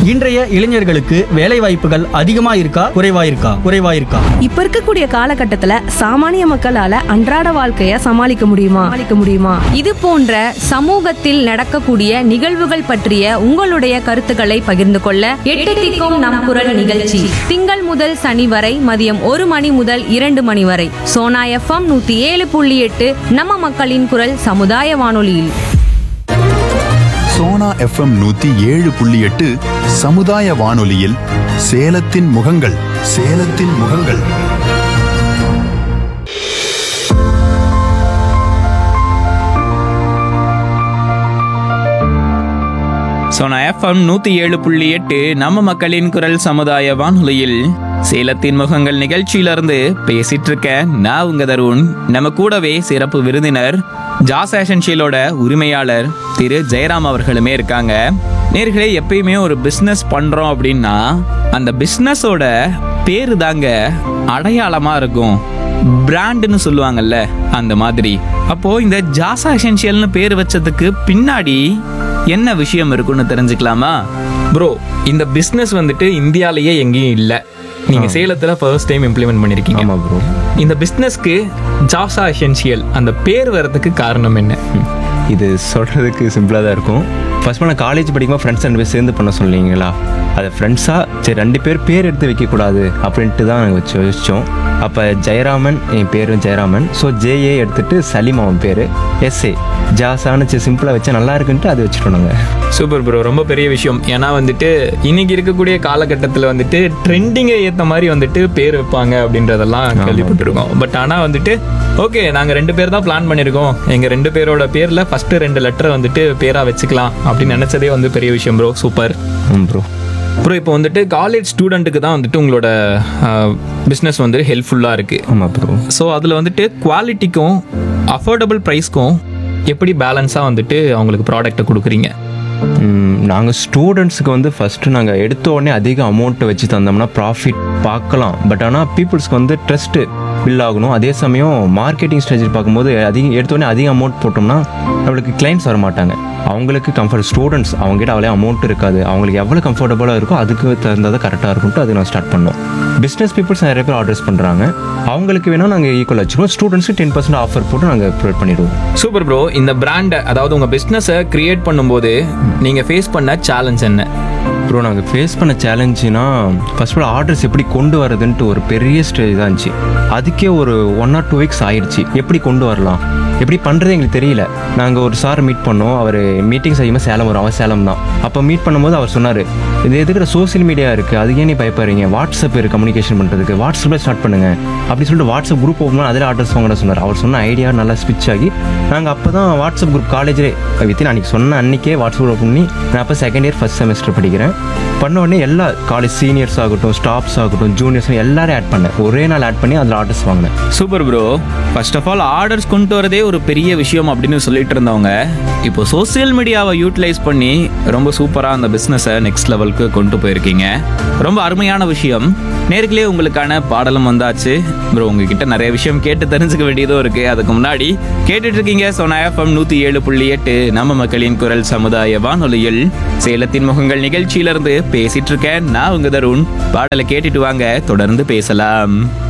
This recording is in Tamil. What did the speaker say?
இன்றைய இளைஞர்களுக்கு வேலை வாய்ப்புகள் அதிகமா இருக்கா குறைவா இருக்கா குறைவா இருக்கா இப்ப இருக்கக்கூடிய காலகட்டத்துல சாமானிய மக்களால அன்றாட வாழ்க்கைய சமாளிக்க முடியுமா சமாளிக்க முடியுமா இது போன்ற சமூகத்தில் நடக்கக்கூடிய நிகழ்வுகள் பற்றிய உங்களுடைய கருத்துக்களை பகிர்ந்து கொள்ள எட்டு திக்கும் நம் குரல் நிகழ்ச்சி திங்கள் முதல் சனி வரை மதியம் ஒரு மணி முதல் இரண்டு மணி வரை சோனா எஃப்எம் நூத்தி ஏழு புள்ளி எட்டு நம்ம மக்களின் குரல் சமுதாய வானொலியில் சோனா எஃப்எம் நூத்தி ஏழு புள்ளி எட்டு சமுதாய வானொலியில் சேலத்தின் முகங்கள் சேலத்தின் முகங்கள் சோனா எஃப்எம் நூத்தி ஏழு புள்ளி எட்டு நம்ம மக்களின் குரல் சமுதாய வானொலியில் சேலத்தின் முகங்கள் நிகழ்ச்சியிலிருந்து பேசிட்டு இருக்கேன் நான் உங்க தருண் நம்ம கூடவே சிறப்பு விருந்தினர் ஜாஸ் ஏஷன்ஷியலோட உரிமையாளர் திரு ஜெயராம் அவர்களுமே இருக்காங்க நேர்களே எப்பயுமே ஒரு பிஸ்னஸ் பண்றோம் அப்படின்னா அந்த பிஸ்னஸோட பேரு தாங்க அடையாளமா இருக்கும் பிராண்டுன்னு சொல்லுவாங்கல்ல அந்த மாதிரி அப்போ இந்த ஜாசா எசென்ஷியல்னு பேர் வச்சதுக்கு பின்னாடி என்ன விஷயம் இருக்குன்னு தெரிஞ்சுக்கலாமா ப்ரோ இந்த பிஸ்னஸ் வந்துட்டு இந்தியாலயே எங்கேயும் இல்லை நீங்க சேலத்துல ஃபர்ஸ்ட் டைம் இம்ப்ளிமெண்ட் பண்ணிருக்கீங்க ஆமா ப்ரோ இந்த பிஸ்னஸ்க்கு ஜாசா எசென்ஷியல் அந்த பேர் வரதுக்கு காரணம் என்ன இது சொல்கிறதுக்கு சிம்பிளாக தான் இருக்கும் ஃபர்ஸ்ட் நான் காலேஜ் படிக்கும்போது ஃப்ரெண்ட்ஸ் ரெண்டு பேர் சேர்ந்து பண்ண சொன்னீங்களா அதை ஃப்ரெண்ட்ஸாக சரி ரெண்டு பேர் பேர் எடுத்து வைக்கக்கூடாது அப்படின்ட்டு தான் நாங்கள் வச்சு யோசித்தோம் அப்போ ஜெயராமன் என் பேரும் ஜெயராமன் ஸோ ஜேஏ எடுத்துட்டு சலீம் அவன் பேர் எஸ்ஏ ஜாஸானு சரி சிம்பிளாக வச்சா நல்லா இருக்குன்ட்டு அதை வச்சுட்டோம் நாங்கள் சூப்பர் ப்ரோ ரொம்ப பெரிய விஷயம் ஏன்னா வந்துட்டு இன்னைக்கு இருக்கக்கூடிய காலகட்டத்தில் வந்துட்டு ட்ரெண்டிங்கை ஏற்ற மாதிரி வந்துட்டு பேர் வைப்பாங்க அப்படின்றதெல்லாம் கேள்விப்பட்டிருக்கோம் பட் ஆனால் வந்துட்டு ஓகே நாங்கள் ரெண்டு பேர் தான் பிளான் பண்ணியிருக்கோம் எங்கள் ரெண்டு பேரோட பேரில் ஃபஸ்ட்டு ரெண்டு லெட்டரை வந்துட்டு பேராக வச்சுக்கலாம் அப்படின்னு நினச்சதே வந்து பெரிய விஷயம் ப்ரோ சூப்பர் ம் ப்ரோ ப்ரோ இப்போ வந்துட்டு காலேஜ் ஸ்டூடெண்ட்டுக்கு தான் வந்துட்டு உங்களோட பிஸ்னஸ் வந்து ஹெல்ப்ஃபுல்லாக இருக்குது ஆமாம் ப்ரோ ஸோ அதில் வந்துட்டு குவாலிட்டிக்கும் அஃபோர்டபுள் ப்ரைஸ்க்கும் எப்படி பேலன்ஸாக வந்துட்டு அவங்களுக்கு ப்ராடக்ட்டை கொடுக்குறீங்க நாங்கள் ஸ்டூடெண்ட்ஸுக்கு வந்து ஃபஸ்ட்டு நாங்கள் எடுத்த உடனே அதிக அமௌண்ட்டை வச்சு தந்தோம்னா ப்ராஃபிட் பார்க்கலாம் பட் ஆனால் பீப்புள்ஸ்க்கு வந்து ட்ரஸ்ட்டு பில் ஆகணும் அதே சமயம் மார்க்கெட்டிங் ஸ்ட்ராட்டஜி பார்க்கும்போது அதிக எடுத்த உடனே அதிக அமௌண்ட் போட்டோம்னா நம்மளுக்கு கிளைண்ட்ஸ் வர மாட்டாங்க அவங்களுக்கு கம்ஃபர்ட் ஸ்டூடெண்ட்ஸ் அவங்ககிட்ட அவ்வளோ அமௌண்ட் இருக்காது அவங்களுக்கு எவ்வளோ கம்ஃபர்டபுளாக இருக்கோ அதுக்கு தகுந்தது கரெக்டாக இருக்கும்ட்டு அது நான் ஸ்டார்ட் பண்ணோம் பிஸ்னஸ் பீப்புள்ஸ் நிறைய பேர் ஆர்டர்ஸ் பண்ணுறாங்க அவங்களுக்கு வேணால் நாங்கள் ஈக்குவல் வச்சுருவோம் ஸ்டூடெண்ட்ஸ்க்கு டென் பர்சன்ட் ஆஃபர் போட்டு நாங்கள் ப்ரொவைட் பண்ணிடுவோம் சூப்பர் ப்ரோ இந்த பிராண்டை அதாவது உங்க பிசினஸை கிரியேட் பண்ணும்போது நீங்க ஃபேஸ் பண்ண சேலஞ்ச் என்ன ப்ரோ நாங்கள் ஃபேஸ் பண்ண சேலஞ்சுனா ஃபர்ஸ்ட் ஆல் ஆர்டர்ஸ் எப்படி கொண்டு வரதுன்ட்டு ஒரு பெரிய ஸ்டேஜ் தான் இருந்துச்சு அதுக்கே ஒரு ஒன் ஆர் டூ வீக்ஸ் ஆயிடுச்சு எப்படி கொண்டு வரலாம் எப்படி பண்ணுறது எங்களுக்கு தெரியல நாங்கள் ஒரு சார் மீட் பண்ணோம் அவர் மீட்டிங் செய்யும்போது சேலம் வரும் அவர் சேலம் தான் அப்போ மீட் பண்ணும்போது அவர் சொன்னார் இது எதுக்கிற சோஷியல் மீடியா இருக்குது அது ஏன் நீ பயப்படுறீங்க வாட்ஸ்அப் இருக்குது கம்யூனிகேஷன் பண்ணுறதுக்கு வாட்ஸ்அப்பில் ஸ்டார்ட் பண்ணுங்க அப்படி சொல்லிட்டு வாட்ஸ்அப் குரூப் ஓப்பன் பண்ணி அதில் ஆர்டர்ஸ் வாங்கின சொன்னார் அவர் சொன்ன ஐடியா நல்லா ஸ்விட்ச் ஆகி நாங்கள் அப்போ தான் வாட்ஸ்அப் குரூப் காலேஜிலே வித்தின் அன்றைக்கி சொன்ன அன்றைக்கே வாட்ஸ்அப் குரூப் பண்ணி நான் அப்போ செகண்ட் இயர் ஃபஸ்ட் செமஸ்டர் படிக்கிறேன் பண்ண உடனே எல்லா காலேஜ் சீனியர்ஸ் ஆகட்டும் ஸ்டாஃப்ஸ் ஆகட்டும் ஜூனியர்ஸ் எல்லாரும் ஆட் பண்ணேன் ஒரே நாள் ஆட் பண்ணி அதில் ஆர்டர்ஸ் வாங்கினேன் super bro first of all orders கொண்டு வரதே ஒரு பெரிய விஷயம் அப்படின்னு சொல்லிட்டு இருந்தவங்க இப்போ சோஷியல் மீடியாவை யூட்டிலைஸ் பண்ணி ரொம்ப சூப்பராக அந்த பிஸ்னஸை நெக்ஸ்ட் லெவலுக்கு கொண்டு போயிருக்கீங்க ரொம்ப அருமையான விஷயம் நேர்களே உங்களுக்கான பாடலும் வந்தாச்சு ப்ரோ உங்ககிட்ட நிறைய விஷயம் கேட்டு தெரிஞ்சுக்க வேண்டியதும் இருக்கு அதுக்கு முன்னாடி கேட்டுட்டு இருக்கீங்க சோனா எஃப்எம் நூற்றி ஏழு புள்ளி எட்டு நம்ம மக்களின் குரல் சமுதாய வானொலியில் சேலத்தின் முகங்கள் நிகழ்ச்சியிலிருந்து பேசிட்டு இருக்கேன் நான் உங்க தருண் பாடலை கேட்டுட்டு வாங்க தொடர்ந்து பேசலாம்